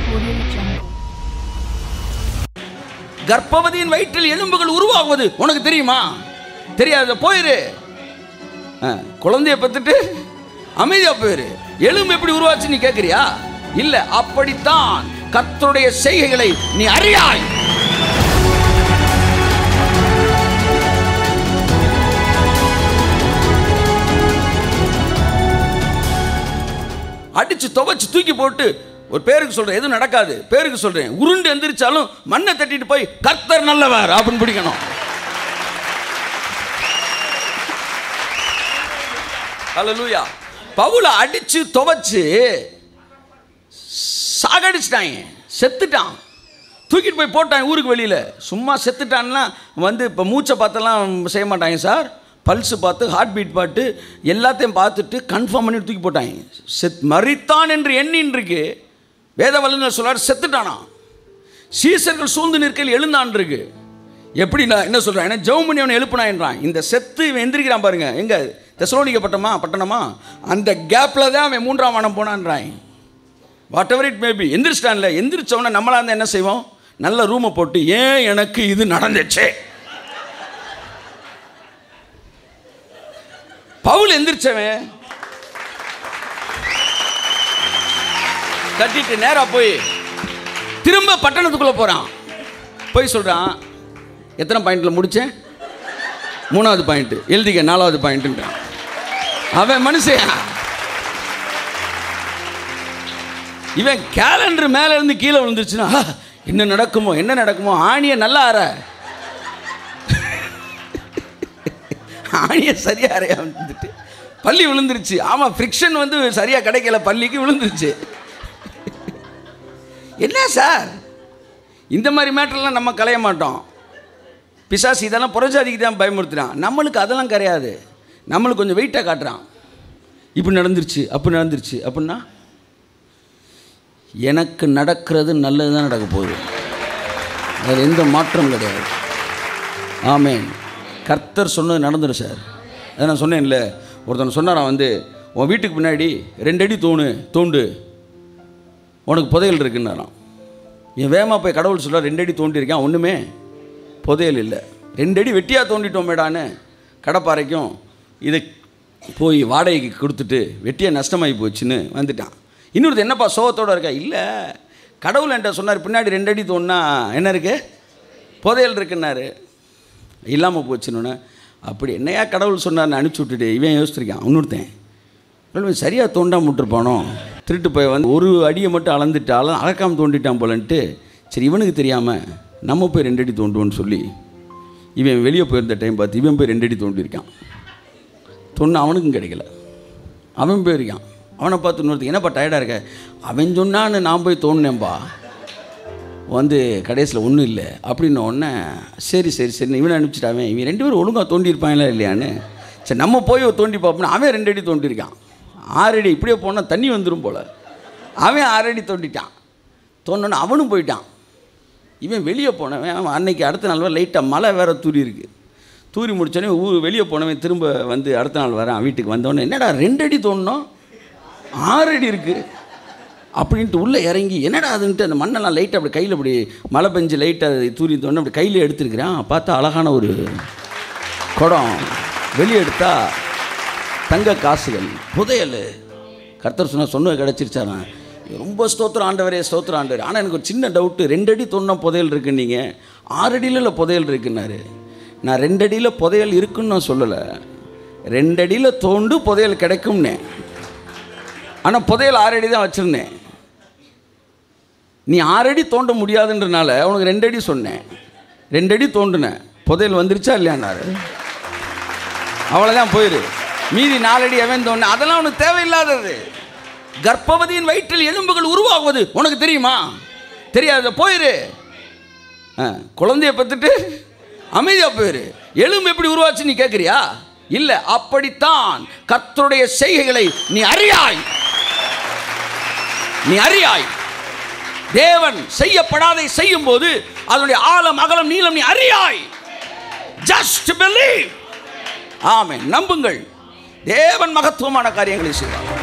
Audio Jungle. கர்ப்பவதியின் வயிற்றில் எலும்புகள் உருவாகுவது உனக்கு தெரியுமா தெரியாது போயிரு ஆ, குழந்தைய பத்துட்டு அமைதியா போயிரு எலும்பு எப்படி உருவாச்சு நீ கேட்குறியா இல்ல அப்படித்தான் கர்த்தருடைய செய்கைகளை நீ அறியாய் அடிச்சு துவைச்சு தூக்கி போட்டு ஒரு பேருக்கு சொல்றேன் எதுவும் நடக்காது பேருக்கு சொல்றேன் உருண்டு எந்திரிச்சாலும் மண்ணை தட்டிட்டு போய் கர்த்தர் நல்லவர் அப்படின்னு பிடிக்கணும் ஹalleluya பவுல அடிச்சு துவைச்சு சாகடிச்சிட்டாங்க செத்துட்டான் தூக்கிட்டு போய் போட்டான் ஊருக்கு வெளியில் சும்மா செத்துட்டான்னா வந்து இப்போ மூச்சை பார்த்தெல்லாம் செய்ய மாட்டாங்க சார் பல்ஸு பார்த்து ஹார்ட் பீட் பார்த்து எல்லாத்தையும் பார்த்துட்டு கன்ஃபார்ம் பண்ணி தூக்கி போட்டாங்க செத் மறித்தான் என்று எண்ணின்னு இருக்கு வேத வல்லுநர் சொல்றார் செத்துட்டானா சீசர்கள் சூழ்ந்து நிற்கையில் எழுந்தான் இருக்கு எப்படி நான் என்ன சொல்கிறேன் ஏன்னா ஜெபம் பண்ணி அவனை எழுப்பினான்றான் இந்த செத்து இவன் எந்திரிக்கிறான் பாருங்க எங்க தெசலோனிக்க பட்டமா பட்டணமா அந்த கேப்பில் தான் அவன் மூன்றாம் வானம் போனான்றான் வாட் எவர் இட் மேபி எந்திரிச்சிட்டான்ல எந்திரிச்சவன நம்மளா இருந்தால் என்ன செய்வோம் நல்ல ரூமை போட்டு ஏன் எனக்கு இது நடந்துச்சு பவுல் எந்திரிச்சவன் கட்டிட்டு நேரா போய் திரும்ப பட்டணத்துக்குள்ள போறான் போய் சொல்றான் எத்தனை பாயிண்ட்ல முடிச்சேன் மூணாவது பாயிண்ட் எழுதிக்க நாலாவது பாயிண்ட்ன்றான் அவன் மனுஷன் இவன் கேலண்டர் மேல இருந்து கீழே விழுந்துருச்சுன்னா "ஆ, என்ன நடக்குமோ என்ன நடக்குமோ ஆணியை நல்லா அற ஆணியை சரியா அறையா வந்துட்டு பள்ளி விழுந்துருச்சு ஆமாம் ஃப்ரிக்ஷன் வந்து சரியாக கிடைக்கல பள்ளிக்கு விழுந்துருச்சு என்ன சார் இந்த மாதிரி மேட்டர்லாம் நம்ம கலைய மாட்டோம் பிசாசு இதெல்லாம் புறஜாதிக்கு தான் பயமுறுத்துறான் நம்மளுக்கு அதெல்லாம் கிடையாது நம்மளுக்கு கொஞ்சம் வெயிட்டாக காட்டுறான் இப்படி நடந்துருச்சு அப்படி நடந்துருச்சு அப்படின்னா எனக்கு நடக்கிறது நல்லது தான் நடக்க போகுது அதில் எந்த மாற்றம் கிடையாது ஆமேன் கர்த்தர் சொன்னது நடந்துடும் சார் அதை நான் சொன்னேன்ல ஒருத்தன் சொன்னாரான் வந்து உன் வீட்டுக்கு பின்னாடி ரெண்டு அடி தோணு தோண்டு உனக்கு புதையல் இருக்குன்னாராம் என் வேகமாக போய் கடவுள் சொல்ல ரெண்டு அடி தோண்டியிருக்கேன் ஒன்றுமே புதையல் இல்லை ரெண்டு அடி வெட்டியாக தோண்டிட்டோம் மேடான்னு கடப்பாறைக்கும் இதை போய் வாடகைக்கு கொடுத்துட்டு வெட்டியாக நஷ்டமாகி போச்சுன்னு வந்துட்டான் இன்னொருத்தர் என்னப்பா சோகத்தோடு இருக்கா இல்லை கடவுள் என்கிட்ட சொன்னார் பின்னாடி ரெண்டு அடி தோணுனா என்ன இருக்கு புதையல் இருக்குன்னாரு இல்லாமல் போச்சுன்னு அப்படி என்னையா கடவுள் சொன்னார்னு அனுப்பிச்சி விட்டுட்டு இவன் யோசிச்சிருக்கான் இன்னொருத்தன் இவன் சரியாக தோண்டாம விட்டுருப்பானோ திருட்டு போய் வந்து ஒரு அடியை மட்டும் அளந்துட்டு அள அளக்காமல் தோண்டிட்டான் போலன்ட்டு சரி இவனுக்கு தெரியாமல் நம்ம போய் ரெண்டு அடி தோண்டுவோன்னு சொல்லி இவன் வெளியே போயிருந்த டைம் பார்த்து இவன் போய் ரெண்டு அடி தோண்டியிருக்கான் தோணு அவனுக்கும் கிடைக்கல அவன் போயிருக்கான் அவனை பார்த்து இன்னொருத்தர் என்னப்பா டயர்டாக இருக்க அவன் சொன்னான்னு நான் போய் தோணுனேன்பா வந்து கடைசியில் ஒன்றும் இல்லை அப்படின்ன உடனே சரி சரி சரி இவனை அனுப்பிச்சிட்டாவன் இவன் ரெண்டு பேரும் ஒழுங்காக தோண்டியிருப்பாங்களா இல்லையான்னு சரி நம்ம போய் தோண்டி பார்ப்போம்னா அவன் ரெண்டு அடி தோண்டியிருக்கான் ஆறு அடி இப்படியே போனால் தண்ணி வந்துடும் போல் அவன் ஆறு அடி தோண்டிட்டான் தோணுன்னு அவனும் போயிட்டான் இவன் வெளியே போனவன் அவன் அன்னைக்கு அடுத்த நாள் லைட்டாக மழை வேற தூரி இருக்கு தூரி முடிச்சோடனே ஊ வெளியே போனவன் திரும்ப வந்து அடுத்த நாள் வரான் வீட்டுக்கு வந்தவொடனே என்னடா ரெண்டு அடி தோணுனோம் ஆறு அடி இருக்குது அப்படின்ட்டு உள்ளே இறங்கி என்னடா அதுன்ட்டு அந்த மண்ணெல்லாம் லைட்டாக அப்படி கையில் அப்படி மழை பெஞ்சு லைட்டாக தூரி தோணு அப்படி கையில் எடுத்துருக்கிறான் பார்த்தா அழகான ஒரு குடம் வெளியே எடுத்தா தங்க காசுகள் புதையல் கர்த்தர் சொன்ன சொன்னது கிடச்சிருச்சாரான் ரொம்ப ஸ்தோத்திரம் ஆண்டவரே ஸ்தோத்திரம் ஆண்டவர் ஆனால் எனக்கு ஒரு சின்ன டவுட்டு ரெண்டு அடி தோணுனா புதையல் இருக்குன்னு நீங்கள் ஆறு அடியில் இல்லை புதையல் இருக்குன்னாரு நான் ரெண்டு அடியில் புதையல் இருக்குன்னு நான் சொல்லலை ரெண்டு அடியில் தோண்டு புதையல் கிடைக்கும்னே ஆனால் புதையல் ஆறு அடி தான் வச்சுருந்தேன் நீ ஆறு அடி தோண்ட முடியாதுன்றனால உனக்கு ரெண்டு அடி சொன்னேன் ரெண்டு அடி தோண்டுனேன் புதையல் வந்துருச்சா இல்லையான்னாரு அவ்வளோதான் போயிரு மீதி நாலடி எவன் தோணு அதெல்லாம் உனக்கு தேவையில்லாதது கர்ப்பவதியின் வயிற்றில் எலும்புகள் உருவாகுவது உனக்கு தெரியுமா தெரியாது போயிரு ஆ, குழந்தைய பத்துட்டு அமைதியாக போயிரு எலும்பு எப்படி உருவாச்சு நீ கேட்குறியா இல்லை அப்படித்தான் கர்த்தருடைய செய்கைகளை நீ அறியாய் நீ அறியாய் தேவன் செய்யப்படாதை செய்யும் போது அதனுடைய ஆழம் அகலம் நீளம் நீ அறியாய் ஜஸ்ட் believe ஆமென் நம்புங்கள் தேவன் மகத்துவமான காரியங்களை செய்வார்